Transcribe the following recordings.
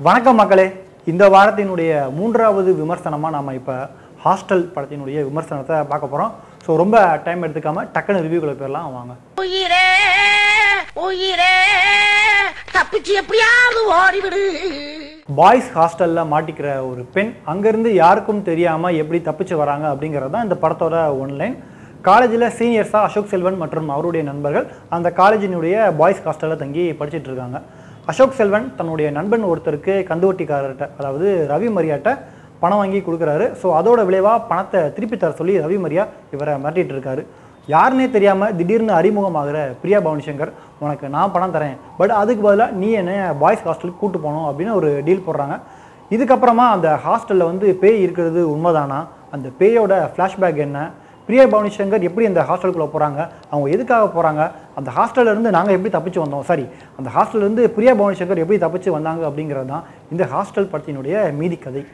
வணக்கம் மக்களே இந்த வாரத்தினுடைய மூன்றாவது விமர்சனமாக நாம் இப்போ ஹாஸ்டல் படத்தினுடைய விமர்சனத்தை பார்க்க போகிறோம் ஸோ ரொம்ப டைம் எடுத்துக்காம டக்குன்னு ரிவ்யூக்குள்ள போயிடலாம் வாங்க உயிரே உயிரே தப்பிச்சு எப்படியாவது ஓடிவிடு பாய்ஸ் ஹாஸ்டலில் மாட்டிக்கிற ஒரு பெண் அங்கேருந்து யாருக்கும் தெரியாமல் எப்படி தப்பிச்சு வராங்க அப்படிங்கிறது தான் இந்த படத்தோட ஒன்லைன் காலேஜில் சீனியர்ஸாக அசோக் செல்வன் மற்றும் அவருடைய நண்பர்கள் அந்த காலேஜினுடைய பாய்ஸ் ஹாஸ்டலில் தங்கி படிச்சிட்டு இருக்காங்க அசோக் செல்வன் தன்னுடைய நண்பன் ஒருத்தருக்கு கந்துவட்டிக்காரர்கிட்ட அதாவது ரவி மரியாட்ட பணம் வாங்கி கொடுக்குறாரு ஸோ அதோட விளைவாக பணத்தை திருப்பி தர சொல்லி ரவி மரியா இவரை மிரட்டிட்டு இருக்காரு யாருன்னே தெரியாமல் திடீர்னு அறிமுகமாகிற பிரியா பவானி சங்கர் உனக்கு நான் பணம் தரேன் பட் அதுக்கு பதிலாக நீ என்ன பாய்ஸ் ஹாஸ்டலுக்கு கூட்டு போகணும் அப்படின்னு ஒரு டீல் போடுறாங்க இதுக்கப்புறமா அந்த ஹாஸ்டலில் வந்து பேய் இருக்கிறது உண்மைதானா அந்த பேயோட ஃப்ளாஷ்பேக் என்ன பிரியா பவானி சங்கர் எப்படி அந்த ஹாஸ்டலுக்குள்ளே போகிறாங்க அவங்க எதுக்காக போகிறாங்க அந்த ஹாஸ்டல்ல இருந்து நாங்கள் எப்படி தப்பிச்சு வந்தோம் சாரி அந்த ஹாஸ்டல்ல இருந்து பிரியா பவானி சங்கர் எப்படி தப்பிச்சு வந்தாங்க அப்படிங்கிறது தான் இந்த ஹாஸ்டல் படத்தினுடைய மீதி கதை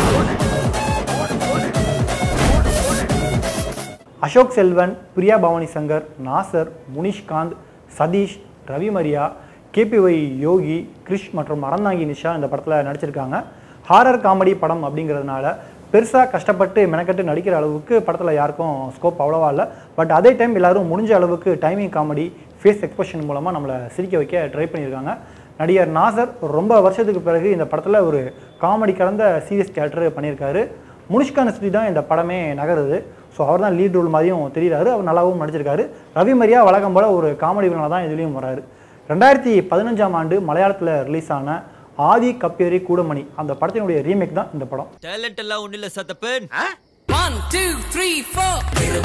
அசோக் செல்வன் பிரியா பவானி சங்கர் நாசர் முனிஷ்காந்த் சதீஷ் ரவி மரியா கேபிஒய் யோகி கிரிஷ் மற்றும் அறந்தாங்கி நிஷா இந்த படத்தில் நடிச்சிருக்காங்க ஹாரர் காமெடி படம் அப்படிங்கிறதுனால பெருசாக கஷ்டப்பட்டு மெனக்கட்டு நடிக்கிற அளவுக்கு படத்தில் யாருக்கும் ஸ்கோப் அவ்வளோவா இல்லை பட் அதே டைம் எல்லாரும் முடிஞ்ச அளவுக்கு டைமிங் காமெடி ஃபேஸ் எக்ஸ்பிரஷன் மூலமாக நம்மளை சிரிக்க வைக்க ட்ரை பண்ணியிருக்காங்க நடிகர் நாசர் ரொம்ப வருஷத்துக்கு பிறகு இந்த படத்தில் ஒரு காமெடி கலந்த சீரியஸ் கேரக்டர் பண்ணியிருக்காரு முனிஷ்கான சுற்றி தான் இந்த படமே நகருது ஸோ அவர் தான் லீட் ரோல் மாதிரியும் தெரியுறாரு அவர் நல்லாவும் நடிச்சிருக்காரு ரவி மரியா வழக்கம் போல ஒரு காமெடி வில்லனாக தான் இதுலேயும் வராரு ரெண்டாயிரத்தி பதினஞ்சாம் ஆண்டு மலையாளத்தில் ரிலீஸ் ஆன ஆதி கப்பேரி கூடமணி அந்த படத்தினுடைய ரீமேக் தான் இந்த படம் டேலண்ட் எல்லாம் ஒண்ணு இல்ல சத்தப்பன் One, two, three, four.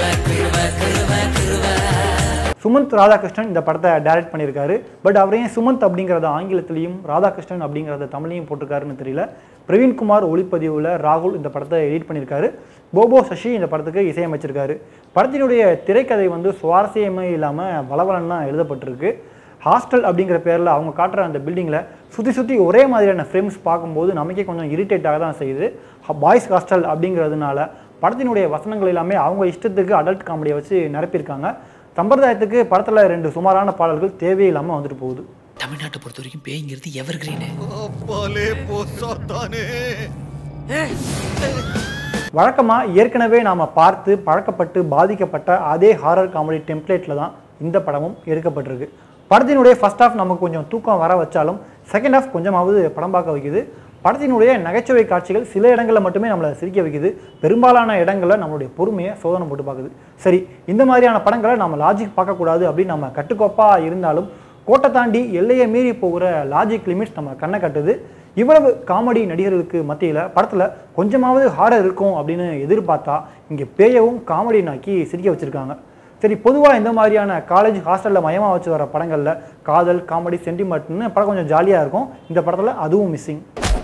Sumanth Radhakrishnan இந்த படத்தை டைரக்ட் பண்ணியிருக்காரு பட் அவர் ஏன் சுமந்த் அப்படிங்கிறத ஆங்கிலத்திலையும் ராதாகிருஷ்ணன் அப்படிங்கிறத தமிழையும் போட்டிருக்காருன்னு தெரியல பிரவீன்குமார் ஒளிப்பதிவில் ராகுல் இந்த படத்தை எடிட் பண்ணியிருக்காரு போபோ சசி இந்த படத்துக்கு இசையமைச்சிருக்காரு படத்தினுடைய திரைக்கதை வந்து சுவாரஸ்யமே இல்லாமல் வளவலன்னு தான் எழுதப்பட்டிருக்கு ஹாஸ்டல் அப்படிங்கிற பேரில் அவங்க காட்டுற அந்த பில்டிங்கில் சுற்றி சுற்றி ஒரே மாதிரியான ஃப்ரேம்ஸ் பார்க்கும்போது நமக்கே கொஞ்சம் இரிட்டேட்டாக தான் செய்யுது பாய்ஸ் ஹாஸ்டல் அப்படிங்கிறதுனால படத்தினுடைய வசனங்கள் எல்லாமே அவங்க இஷ்டத்துக்கு அடல்ட் காமெடியை வச்சு நிரப்பியிருக்காங்க சம்பிரதாயத்துக்கு படத்தில் ரெண்டு சுமாரான பாடல்கள் தேவையில்லாமல் வந்துட்டு போகுது தமிழ்நாட்டை பொறுத்த வரைக்கும் பேய்ங்கிறது எவர் கிரீனு அப்பாலே போ சாத்தானே வழக்கமாக ஏற்கனவே நாம் பார்த்து பழக்கப்பட்டு பாதிக்கப்பட்ட அதே ஹாரர் காமெடி டெம்ப்ளேட்டில் தான் இந்த படமும் எடுக்கப்பட்டிருக்கு படத்தினுடைய ஃபர்ஸ்ட் ஹாஃப் நமக்கு கொஞ்சம் தூக்கம் வர வச்சாலும் செகண்ட் ஹாஃப் கொஞ்சமாவது படம் பார்க்க வைக்குது படத்தினுடைய நகைச்சுவை காட்சிகள் சில இடங்களில் மட்டுமே நம்மளை சிரிக்க வைக்குது பெரும்பாலான இடங்களில் நம்மளுடைய பொறுமையை சோதனை போட்டு பார்க்குது சரி இந்த மாதிரியான படங்களை நம்ம லாஜிக் பார்க்கக்கூடாது அப்படின்னு நம்ம கட்டுக்கோப்பாக இருந்தாலும் கோட்டை தாண்டி எல்லையை மீறி போகிற லாஜிக் லிமிட்ஸ் நம்ம கண்ணை கட்டுது இவ்வளவு காமெடி நடிகர்களுக்கு மத்தியில் படத்தில் கொஞ்சமாவது ஹாரர் இருக்கும் அப்படின்னு எதிர்பார்த்தா இங்கே பேயவும் காமெடி நாக்கி சிரிக்க வச்சுருக்காங்க சரி பொதுவாக இந்த மாதிரியான காலேஜ் ஹாஸ்டலில் மயமாக வச்சு வர படங்களில் காதல் காமெடி சென்டிமெண்ட்னு படம் கொஞ்சம் ஜாலியாக இருக்கும் இந்த படத்தில் அதுவும் மிஸ்ஸிங்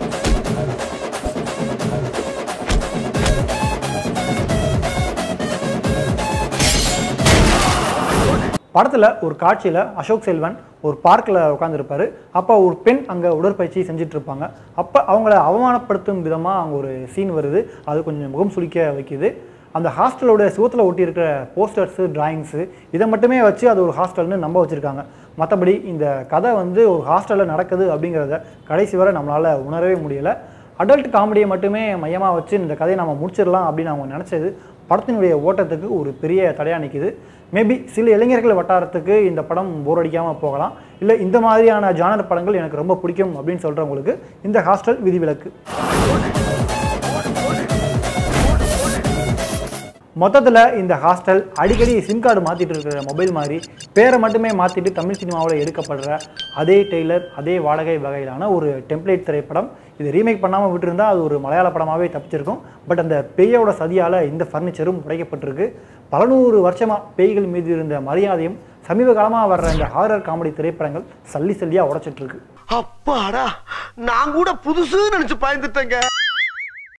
படத்தில் ஒரு காட்சியில் அசோக் செல்வன் ஒரு பார்க்கில் உட்காந்துருப்பாரு அப்போ ஒரு பெண் அங்கே உடற்பயிற்சி செஞ்சுட்டு இருப்பாங்க அப்போ அவங்கள அவமானப்படுத்தும் விதமாக அங்கே ஒரு சீன் வருது அது கொஞ்சம் முகம் சுளிக்க வைக்குது அந்த ஹாஸ்டலோட சுவத்தில் ஒட்டியிருக்கிற போஸ்டர்ஸு டிராயிங்ஸு இதை மட்டுமே வச்சு அது ஒரு ஹாஸ்டல்னு நம்ப வச்சுருக்காங்க மற்றபடி இந்த கதை வந்து ஒரு ஹாஸ்டலில் நடக்குது அப்படிங்கிறத கடைசி வரை நம்மளால் உணரவே முடியலை அடல்ட் காமெடியை மட்டுமே மையமாக வச்சு இந்த கதையை நம்ம முடிச்சிடலாம் அப்படின்னு அவங்க நினச்சது படத்தினுடைய ஓட்டத்துக்கு ஒரு பெரிய தடையாக நிற்குது மேபி சில இளைஞர்கள் வட்டாரத்துக்கு இந்த படம் போர் அடிக்காமல் போகலாம் இல்லை இந்த மாதிரியான ஜானர் படங்கள் எனக்கு ரொம்ப பிடிக்கும் அப்படின்னு சொல்கிறவங்களுக்கு இந்த ஹாஸ்டல் விதிவிலக்கு மொத்தத்தில் இந்த ஹாஸ்டல் அடிக்கடி சிம் கார்டு மாற்றிட்டு இருக்கிற மொபைல் மாதிரி பேரை மட்டுமே மாற்றிட்டு தமிழ் சினிமாவில் எடுக்கப்படுற அதே டெய்லர் அதே வாடகை வகையிலான ஒரு டெம்ப்ளேட் திரைப்படம் இது ரீமேக் பண்ணாமல் விட்டுருந்தா அது ஒரு மலையாள படமாகவே தப்பிச்சிருக்கும் பட் அந்த பேயோட சதியால் இந்த ஃபர்னிச்சரும் உடைக்கப்பட்டிருக்கு பல நூறு வருஷமாக பேய்கள் மீது இருந்த மரியாதையும் சமீப காலமாக வர்ற இந்த ஹாரர் காமெடி திரைப்படங்கள் சல்லி சல்லியாக உடைச்சிட்டு இருக்கு அப்பாடா நான் கூட புதுசு நினைச்சு பயந்துட்டேங்க